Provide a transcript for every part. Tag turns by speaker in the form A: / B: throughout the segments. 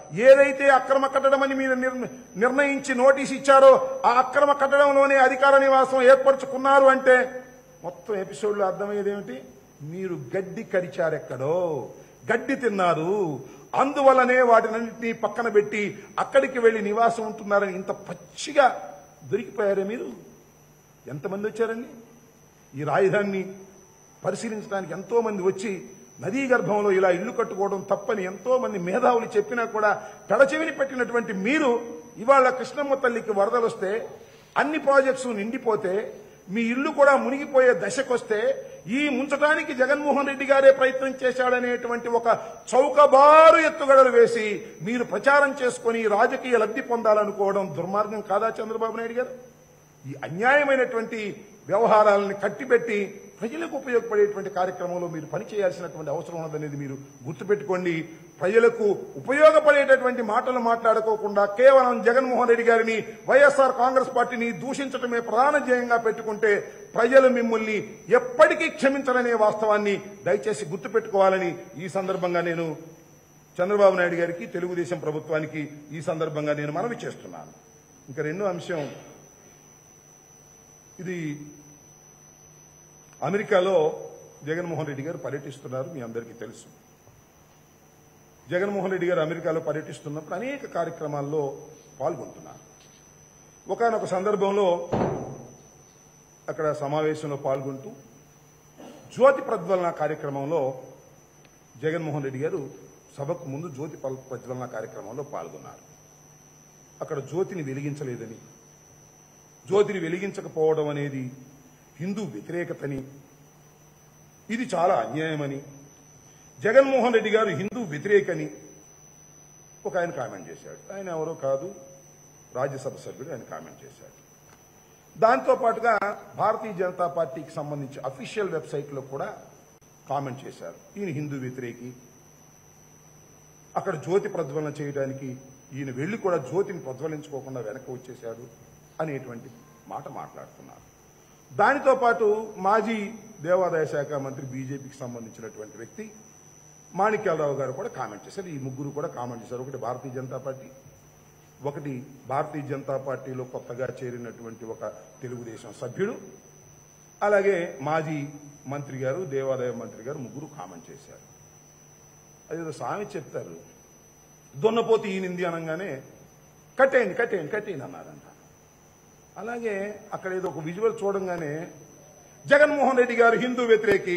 A: ఏదైతే అక్రమ కట్టడమని మీరు నిర్- నిర్ణయించి నోటీస్ ఇచ్చారో ఆ అక్రమ కట్టడంలోనే అధికార నివాసం ఏర్పరచుకున్నారు అంటే మొత్తం ఎపిసోడ్లో అర్థమయ్యేది ఏమిటి మీరు గడ్డి కరిచారెక్కడో గడ్డి తిన్నారు అందువల్లనే వాటినన్నింటినీ పక్కన పెట్టి అక్కడికి వెళ్లి నివాసం ఉంటున్నారని ఇంత పచ్చిగా దొరికిపోయారే మీరు ఎంతమంది వచ్చారండి ఈ రాజధానిని పరిశీలించడానికి ఎంతో మంది వచ్చి నదీ గర్భంలో ఇలా ఇల్లు కట్టుకోవడం తప్పని ఎంతో మంది మేధావులు చెప్పినా కూడా పెడచెవిని పెట్టినటువంటి మీరు ఇవాళ కృష్ణమ్మ తల్లికి వరదలు వస్తే అన్ని ప్రాజెక్ట్స్ నిండిపోతే మీ ఇల్లు కూడా మునిగిపోయే దశకొస్తే ఈ ముంచడానికి జగన్మోహన్ రెడ్డి గారే ప్రయత్నం చేశాడనేటువంటి ఒక చౌకబారు ఎత్తుగడలు వేసి మీరు ప్రచారం చేసుకుని రాజకీయ లబ్ధి పొందాలనుకోవడం దుర్మార్గం కాదా చంద్రబాబు నాయుడు గారు ఈ అన్యాయమైనటువంటి వ్యవహారాలను కట్టిపెట్టి ప్రజలకు ఉపయోగపడేటువంటి కార్యక్రమంలో మీరు పనిచేయాల్సినటువంటి అవసరం ఉన్నదనేది మీరు గుర్తుపెట్టుకోండి ప్రజలకు ఉపయోగపడేటటువంటి మాటలు మాట్లాడుకోకుండా కేవలం జగన్మోహన్ రెడ్డి గారిని వైఎస్ఆర్ కాంగ్రెస్ పార్టీని దూషించడమే ప్రధాన ధ్యేయంగా పెట్టుకుంటే ప్రజలు మిమ్మల్ని ఎప్పటికీ క్షమించరనే వాస్తవాన్ని దయచేసి గుర్తుపెట్టుకోవాలని ఈ సందర్భంగా నేను చంద్రబాబు నాయుడు గారికి తెలుగుదేశం ప్రభుత్వానికి ఈ సందర్భంగా నేను మనవి చేస్తున్నాను ఇంకా రెండో అంశం ఇది అమెరికాలో జగన్మోహన్ రెడ్డి గారు పర్యటిస్తున్నారు మీ అందరికీ తెలుసు జగన్మోహన్ రెడ్డి గారు అమెరికాలో పర్యటిస్తున్నప్పుడు అనేక కార్యక్రమాల్లో పాల్గొంటున్నారు ఒకనొక సందర్భంలో అక్కడ సమావేశంలో పాల్గొంటూ జ్యోతి ప్రజ్వలన కార్యక్రమంలో జగన్మోహన్ రెడ్డి గారు సభకు ముందు జ్యోతి పల్- ప్రజ్వలన కార్యక్రమంలో పాల్గొన్నారు అక్కడ జ్యోతిని వెలిగించలేదని జ్యోతిని వెలిగించకపోవడం అనేది హిందూ వ్యతిరేకతని ఇది చాలా అన్యాయమని జగన్మోహన్ రెడ్డి గారు హిందూ వ్యతిరేకని ఒక ఆయన కామెంట్ చేశాడు ఆయన ఎవరో కాదు రాజ్యసభ సభ్యుడు ఆయన కామెంట్ చేశాడు దాంతో పాటుగా భారతీయ జనతా పార్టీకి సంబంధించి అఫీషియల్ వెబ్సైట్లో కూడా కామెంట్ చేశారు ఈయన హిందూ వ్యతిరేకి అక్కడ జ్యోతి ప్రజ్వలన చేయడానికి ఈయన వెళ్లి కూడా జ్యోతిని ప్రజ్వలించుకోకుండా వెనక్కి వచ్చేశాడు అనేటువంటి మాట మాట్లాడుతున్నారు దానితో పాటు మాజీ దేవాదాయ శాఖ మంత్రి బీజేపీకి సంబంధించినటువంటి వ్యక్తి మాణిక్యాలరావు గారు కూడా కామెంట్ చేశారు ఈ ముగ్గురు కూడా కామెంట్ చేశారు ఒకటి భారతీయ జనతా పార్టీ ఒకటి భారతీయ జనతా పార్టీలో కొత్తగా చేరినటువంటి ఒక తెలుగుదేశం సభ్యుడు అలాగే మాజీ మంత్రి గారు దేవాదాయ మంత్రి గారు ముగ్గురు కామెంట్ చేశారు అదేదో స్వామి చెప్తారు దున్నపోతే ఈనింది అనగానే కట్టేయండి కట్టేయండి కట్టేయండి అన్నారంట అలాగే అక్కడ ఏదో ఒక విజువల్ చూడంగానే జగన్మోహన్ రెడ్డి గారు హిందూ వ్యతిరేకి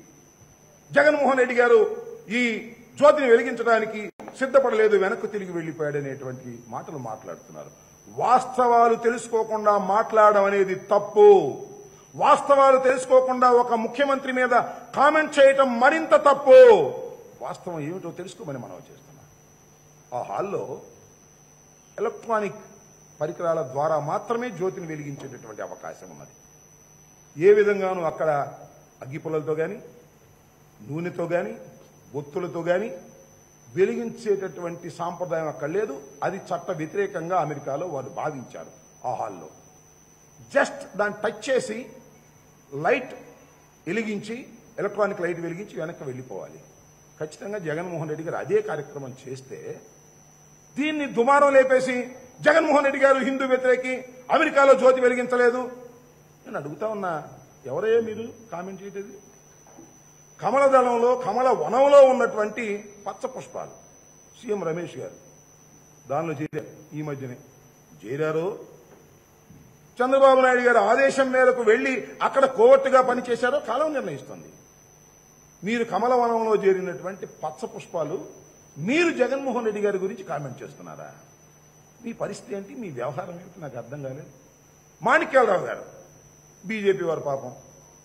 A: జగన్మోహన్ రెడ్డి గారు ఈ జ్యోతిని వెలిగించడానికి సిద్ధపడలేదు వెనక్కు తిరిగి వెళ్లిపోయాడనేటువంటి మాటలు మాట్లాడుతున్నారు వాస్తవాలు తెలుసుకోకుండా మాట్లాడడం అనేది తప్పు వాస్తవాలు తెలుసుకోకుండా ఒక ముఖ్యమంత్రి మీద కామెంట్ చేయటం మరింత తప్పు వాస్తవం ఏమిటో తెలుసుకోమని మనం చేస్తున్నాం ఆ హాల్లో ఎలక్ట్రానిక్ పరికరాల ద్వారా మాత్రమే జ్యోతిని వెలిగించేటటువంటి అవకాశం ఉన్నది ఏ విధంగానూ అక్కడ అగ్గిపుల్లలతో గాని నూనెతో గాని ఒత్తులతో గాని వెలిగించేటటువంటి సాంప్రదాయం అక్కడ లేదు అది చట్ట వ్యతిరేకంగా అమెరికాలో వారు భావించారు ఆ హాల్లో జస్ట్ దాన్ని టచ్ చేసి లైట్ వెలిగించి ఎలక్ట్రానిక్ లైట్ వెలిగించి వెనక్కి వెళ్ళిపోవాలి ఖచ్చితంగా జగన్మోహన్ రెడ్డి గారు అదే కార్యక్రమం చేస్తే దీన్ని దుమారం లేపేసి జగన్మోహన్ రెడ్డి గారు హిందూ వ్యతిరేకి అమెరికాలో జ్యోతి వెలిగించలేదు నేను అడుగుతా ఉన్నా ఎవరయ్యా మీరు కామెంట్ చేయటది కమలదళంలో కమల వనంలో ఉన్నటువంటి పచ్చ పుష్పాలు సీఎం రమేష్ గారు దానిలో చేరారు ఈ మధ్యనే చేరారు చంద్రబాబు నాయుడు గారి ఆదేశం మేరకు వెళ్లి అక్కడ కోవర్టుగా పనిచేశారో కాలం నిర్ణయిస్తుంది మీరు కమలవనంలో చేరినటువంటి పచ్చ పుష్పాలు మీరు జగన్మోహన్ రెడ్డి గారి గురించి కామెంట్ చేస్తున్నారా మీ పరిస్థితి ఏంటి మీ వ్యవహారం ఏంటి నాకు అర్థం కాలేదు మాణిక్యాలరావు గారు బీజేపీ వారు పాపం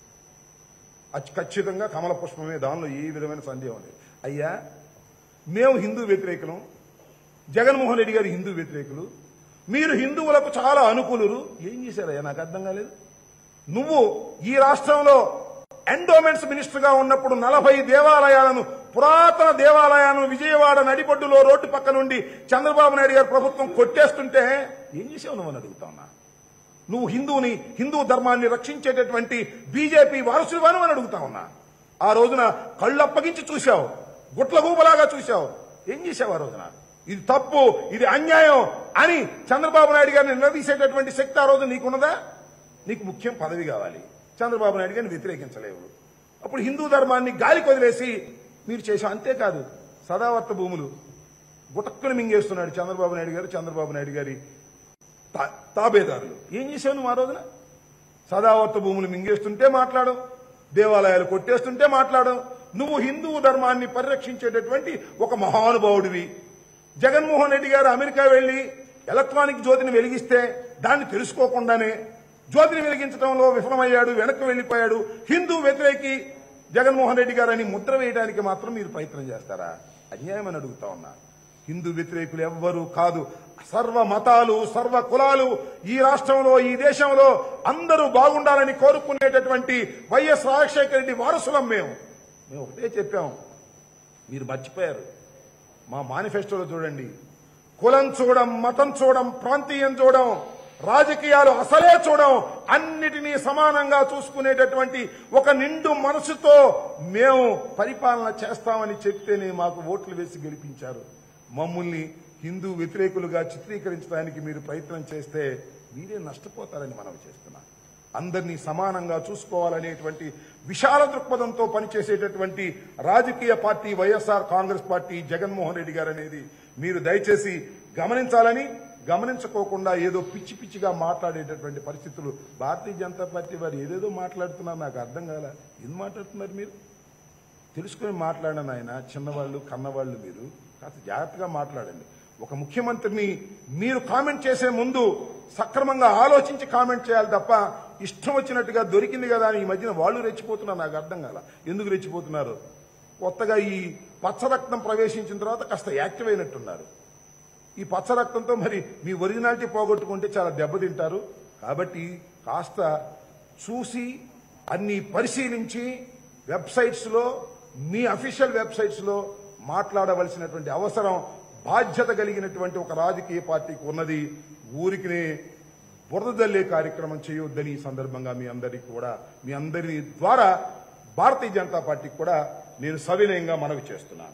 A: అచ్- ఖచ్చితంగా కమల పుష్పమే దానిలో ఏ విధమైన సందేహం లేదు అయ్యా మేము హిందూ వ్యతిరేకులం జగన్మోహన్ రెడ్డి గారు హిందూ వ్యతిరేకులు మీరు హిందువులకు చాలా అనుకూలురు ఏం చేశారయ్యా నాకు అర్థం కాలేదు నువ్వు ఈ రాష్ట్రంలో ఎండోమెంట్స్ మినిస్టర్ గా ఉన్నప్పుడు నలభై దేవాలయాలను పురాతన దేవాలయాలను విజయవాడ నడిబొడ్డులో రోడ్డు పక్క నుండి చంద్రబాబు నాయుడు గారి ప్రభుత్వం కొట్టేస్తుంటే ఏం చేసావు నువ్వు అని అడుగుతా ఉన్నా నువ్వు హిందువుని హిందూ ధర్మాన్ని రక్షించేటటువంటి బీజేపీ వారసుడివాను అని అడుగుతా ఉన్నా ఆ రోజున కళ్ళు అప్పగించి చూశావు గుట్ల గూబలాగా చూశావు ఏం చేశావు ఆ రోజున ఇది తప్పు ఇది అన్యాయం అని చంద్రబాబు నాయుడు గారిని నిలదీసేటటువంటి శక్తి ఆ రోజు నీకున్నదా నీకు ముఖ్యం పదవి కావాలి చంద్రబాబు నాయుడు గారిని వ్యతిరేకించలేవు అప్పుడు హిందూ ధర్మాన్ని గాలికి వదిలేసి మీరు చేశాం అంతేకాదు సదావర్త భూములు గుటక్కుని మింగేస్తున్నాడు చంద్రబాబు నాయుడు గారు చంద్రబాబు నాయుడు గారి తా- తాబేదారులు ఏం చేసావు నువ్వు ఆ రోజున సదావర్త భూములు మింగేస్తుంటే మాట్లాడు దేవాలయాలు కొట్టేస్తుంటే మాట్లాడు నువ్వు హిందూ ధర్మాన్ని పరిరక్షించేటటువంటి ఒక మహానుభావుడివి జగన్మోహన్ రెడ్డి గారు అమెరికా వెళ్లి ఎలక్ట్రానిక్ జ్యోతిని వెలిగిస్తే దాన్ని తెలుసుకోకుండానే జ్యోతిని వెలిగించడంలో విఫలమయ్యాడు వెనక్కి వెళ్లిపోయాడు హిందూ వ్యతిరేకి జగన్మోహన్ రెడ్డి గారు అని ముద్ర వేయడానికి మాత్రం మీరు ప్రయత్నం చేస్తారా అన్యాయం అని అడుగుతా ఉన్నా హిందూ వ్యతిరేకులు ఎవ్వరూ కాదు సర్వ మతాలు సర్వ కులాలు ఈ రాష్ట్రంలో ఈ దేశంలో అందరూ బాగుండాలని కోరుకునేటటువంటి వైఎస్ రాజశేఖర రెడ్డి వారసులం మేము మేము ఒకటే చెప్పాం మీరు మర్చిపోయారు మా మేనిఫెస్టోలో చూడండి కులం చూడం మతం చూడం ప్రాంతీయం చూడం రాజకీయాలు అసలే చూడం అన్నిటినీ సమానంగా చూసుకునేటటువంటి ఒక నిండు మనసుతో మేము పరిపాలన చేస్తామని చెప్తేనే మాకు ఓట్లు వేసి గెలిపించారు మమ్మల్ని హిందూ వ్యతిరేకులుగా చిత్రీకరించడానికి మీరు ప్రయత్నం చేస్తే మీరే నష్టపోతారని మనం చేస్తున్నాం అందరినీ సమానంగా చూసుకోవాలనేటువంటి విశాల దృక్పథంతో పనిచేసేటటువంటి రాజకీయ party YSR Congress party Jaganmohan Reddy గారు అనేది మీరు దయచేసి గమనించాలని గమనించుకోకుండా ఏదో పిచ్చి పిచ్చిగా మాట్లాడేటటువంటి పరిస్థితులు భారతీయ జనతా పార్టీ వారు ఏదేదో మాట్లాడుతున్నారు నాకు అర్థం కాల ఎందుకు మాట్లాడుతున్నారు మీరు తెలుసుకుని మాట్లాడను ఆయన చిన్నవాళ్ళు కన్నవాళ్ళు మీరు కాస్త జాగ్రత్తగా మాట్లాడండి ఒక ముఖ్యమంత్రిని మీరు కామెంట్ చేసే ముందు సక్రమంగా ఆలోచించి కామెంట్ చేయాలి తప్ప ఇష్టం వచ్చినట్టుగా దొరికింది కదా అని ఈ మధ్యన వాళ్ళు రెచ్చిపోతున్నారు నాకు అర్థం కాల ఎందుకు రెచ్చిపోతున్నారు కొత్తగా ఈ పచ్చ రక్తం ప్రవేశించిన తర్వాత కాస్త యాక్టివ్ అయినట్టున్నారు ఈ పచ్చ రక్తంతో మరి మీ ఒరిజినాలిటీ పోగొట్టుకుంటే చాలా దెబ్బతింటారు కాబట్టి కాస్త చూసి అన్ని పరిశీలించి వెబ్సైట్స్ లో మీ అఫీషియల్ వెబ్సైట్స్ లో మాట్లాడవలసినటువంటి అవసరం బాధ్యత కలిగినటువంటి ఒక రాజకీయ పార్టీకి ఉన్నది ఊరికి బురద జల్లే కార్యక్రమం చేయొద్దని ఈ సందర్భంగా మీ అందరికీ కూడా మీ అందరి ద్వారా భారతీయ జనతా పార్టీకి కూడా నేను సవినయంగా మనవి చేస్తున్నాను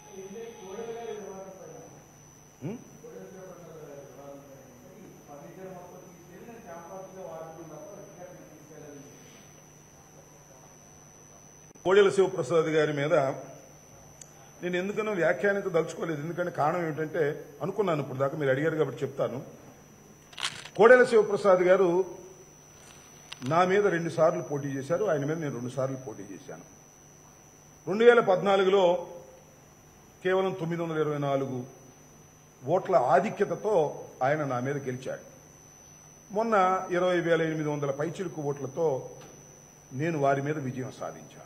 A: కోడెల శివప్రసాద్ గారి మీద నేను ఎందుకనో వ్యాఖ్యానించ దలుచుకోలేదు ఎందుకంటే కారణం ఏమిటంటే అనుకున్నాను ఇప్పుడు దాకా మీరు అడిగారు కాబట్టి చెప్తాను కోడెల శివప్రసాద్ గారు నా మీద రెండు సార్లు పోటీ చేశారు ఆయన మీద నేను రెండు సార్లు పోటీ చేశాను రెండు వేల పద్నాలుగులో కేవలం తొమ్మిది వందల ఇరవై నాలుగు ఓట్ల ఆధిక్యతతో ఆయన నా మీద గెలిచాడు మొన్న ఇరవై వేల ఎనిమిది వందల పైచిలుకు ఓట్లతో నేను వారి మీద విజయం సాధించాను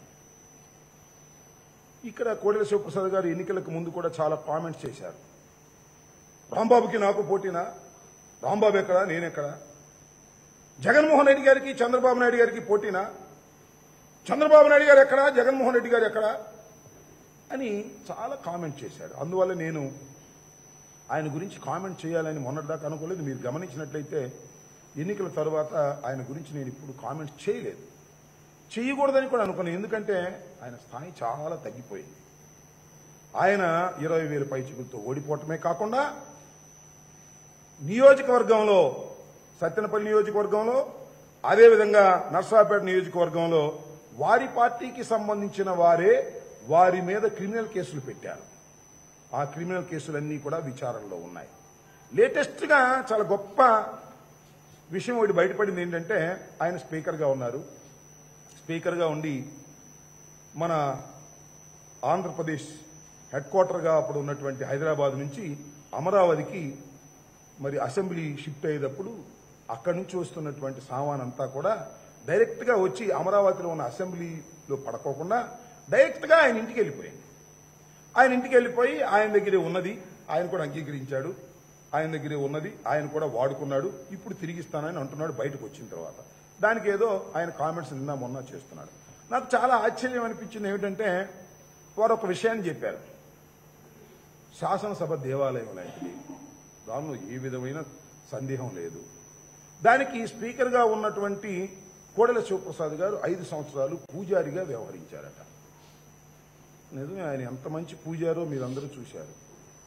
A: ఇక్కడ కోడెల శివప్రసాద్ గారు ఎన్నికలకు ముందు కూడా చాలా కామెంట్స్ చేశారు రాంబాబుకి నాకు పోటీనా రాంబాబు ఎక్కడా నేనెక్కడా జగన్మోహన్ రెడ్డి గారికి చంద్రబాబు నాయుడు గారికి పోటీనా చంద్రబాబు నాయుడు గారు ఎక్కడా జగన్మోహన్ రెడ్డి గారు ఎక్కడా అని చాలా కామెంట్ చేశాడు అందువల్ల నేను ఆయన గురించి కామెంట్ చేయాలని మొన్నటిదాకా అనుకోలేదు మీరు గమనించినట్లయితే ఎన్నికల తర్వాత ఆయన గురించి నేను ఇప్పుడు కామెంట్ చేయలేదు చేయకూడదని కూడా అనుకున్నాను ఎందుకంటే ఆయన స్థాయి చాలా తగ్గిపోయింది ఆయన ఇరవై వేల పైచికులతో ఓడిపోవటమే కాకుండా నియోజకవర్గంలో సత్తెనపల్లి నియోజకవర్గంలో అదేవిధంగా నర్సాపేట నియోజకవర్గంలో వారి పార్టీకి సంబంధించిన వారే వారి మీద క్రిమినల్ కేసులు పెట్టారు ఆ క్రిమినల్ కేసులన్నీ కూడా విచారణలో ఉన్నాయి లేటెస్ట్ గా చాలా గొప్ప విషయం ఒకటి బయటపడింది ఏంటంటే ఆయన స్పీకర్గా ఉన్నారు స్పీకర్గా ఉండి మన ఆంధ్రప్రదేశ్ హెడ్ క్వార్టర్గా అప్పుడు ఉన్నటువంటి హైదరాబాద్ నుంచి అమరావతికి మరి అసెంబ్లీ షిఫ్ట్ అయ్యేటప్పుడు అక్కడి నుంచి వస్తున్నటువంటి సామాన్ అంతా కూడా డైరెక్ట్ గా వచ్చి అమరావతిలో ఉన్న అసెంబ్లీలో పడుకోకుండా డైరెక్ట్ గా ఆయన ఇంటికి వెళ్ళిపోయింది ఆయన ఇంటికి వెళ్ళిపోయి ఆయన దగ్గరే ఉన్నది ఆయన కూడా అంగీకరించాడు ఆయన దగ్గరే ఉన్నది ఆయన కూడా వాడుకున్నాడు ఇప్పుడు తిరిగిస్తానని అంటున్నాడు బయటకు వచ్చిన తర్వాత దానికి ఏదో ఆయన కామెంట్స్ నిన్న మొన్న చేస్తున్నాడు నాకు చాలా ఆశ్చర్యం అనిపించింది ఏమిటంటే వారు ఒక విషయాన్ని చెప్పారు శాసనసభ దేవాలయం లాంటిది దానిలో ఏ విధమైన సందేహం లేదు దానికి స్పీకర్గా ఉన్నటువంటి కోడెల శివప్రసాద్ గారు ఐదు సంవత్సరాలు పూజారిగా వ్యవహరించారట నిజమే ఆయన ఎంత మంచి పూజారో మీరందరూ చూశారు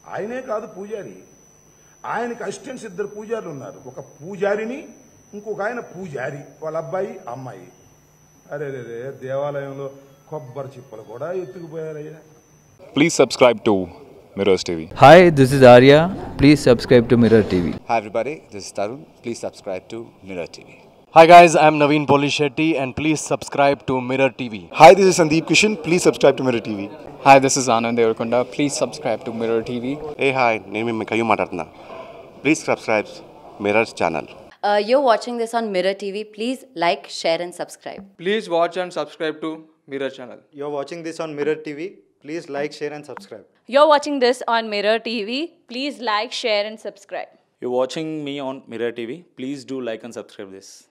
A: ఆయనే కాదు పూజారి ఆయనకి అసిస్టెంట్స్ ఇద్దరు పూజారులు ఉన్నారు ఒక పూజారిని ఇంకొక ఆయన పూజారి వాళ్ళ అబ్బాయి అమ్మాయి అరే రే రే దేవాలయంలో కొబ్బరి చిప్పలు కూడా ఎత్తుకుపోయారయ్యా
B: Please subscribe to Mirrors TV.
C: Hi, this is Arya. Please subscribe to Mirror TV.
D: Hi everybody, this is Tarun. Please subscribe to Mirror TV.
E: Hi guys, I'm Naveen Polishetty and please subscribe to Mirror TV.
F: Hi, this is Sandeep Kishan. Please subscribe to Mirror TV.
G: Hi, this is Anand Devarakonda. Please subscribe to Mirror TV.
H: ఏ hi నేను మీ కయ్యూ మాట్లాడుతున్నా please subscribe Mirror's channel
I: Uh, you're watching this on Mirror TV. Please like, share, and subscribe.
G: Please watch and subscribe to Mirror channel.
F: You're watching this on Mirror TV. Please like, share, and subscribe.
J: You're watching this on Mirror TV. Please like, share, and subscribe.
K: You're watching me on Mirror TV. Please do like and subscribe this.